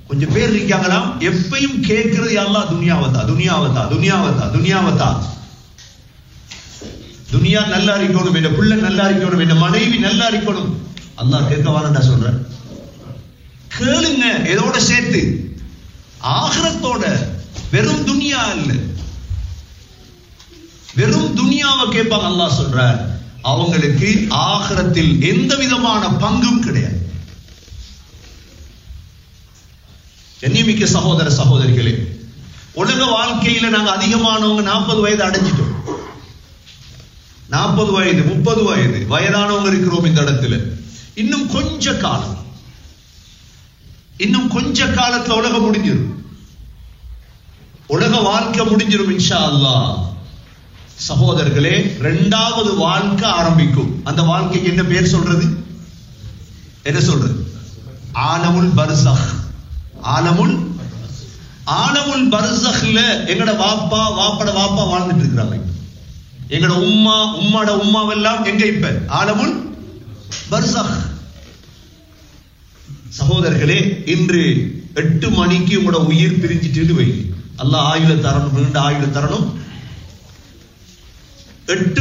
கொஞ்சம் பேர் இருக்காங்களாம் எப்பயும் கேட்கிறது அல்லாஹ் துனியாவத்தா துனியாவத்தா துனியாவத்தா துனியாவத்தா துனியா நல்லா இருக்கணும் என்ன புள்ள நல்லா இருக்கணும் என்ன மனைவி நல்லா இருக்கணும் அல்லாஹ் கேட்க வாரண்டா சொல்றேன் கேளுங்க எதோட சேர்த்து ஆகிரத்தோட வெறும் துனியா இல்ல வெறும் துனியாவை கேட்பாங்க அல்லாஹ் சொல்றார் அவங்களுக்கு ஆகிரத்தில் எந்த விதமான பங்கும் கிடையாது கண்ணியமிக்க சகோதர சகோதரிகளே உலக வாழ்க்கையில நாங்க அதிகமானவங்க நாற்பது வயது அடைஞ்சிட்டோம் நாற்பது வயது முப்பது வயது வயதானவங்க இருக்கிறோம் இந்த இடத்துல இன்னும் கொஞ்ச காலம் இன்னும் கொஞ்ச காலத்துல உலகம் முடிஞ்சிடும் உலக வாழ்க்கை முடிஞ்சிடும் இன்ஷா அல்லாஹ் சகோதரர்களே இரண்டாவது வாழ்க்கை ஆரம்பிக்கும் அந்த வாழ்க்கைக்கு என்ன பேர் சொல்றது என்ன சொல்றது ஆலமுல் பர்சஹ் ஆலமுல் ஆலமுல் பர்சஹ்ல எங்கட வாப்பா வாப்பட வாப்பா வாழ்ந்துட்டு இருக்கிறாங்க எங்கட உம்மா உம்மாட உம்மாவெல்லாம் எங்க இப்ப ஆலமுல் பர்சஹ் சகோதரர்களே இன்று எட்டு மணிக்கு உங்களோட உயிர் பிரிஞ்சிட்டு வை அல்லாஹ் ஆயுள தரணும் நீண்ட ஆயுள தரணும் எட்டு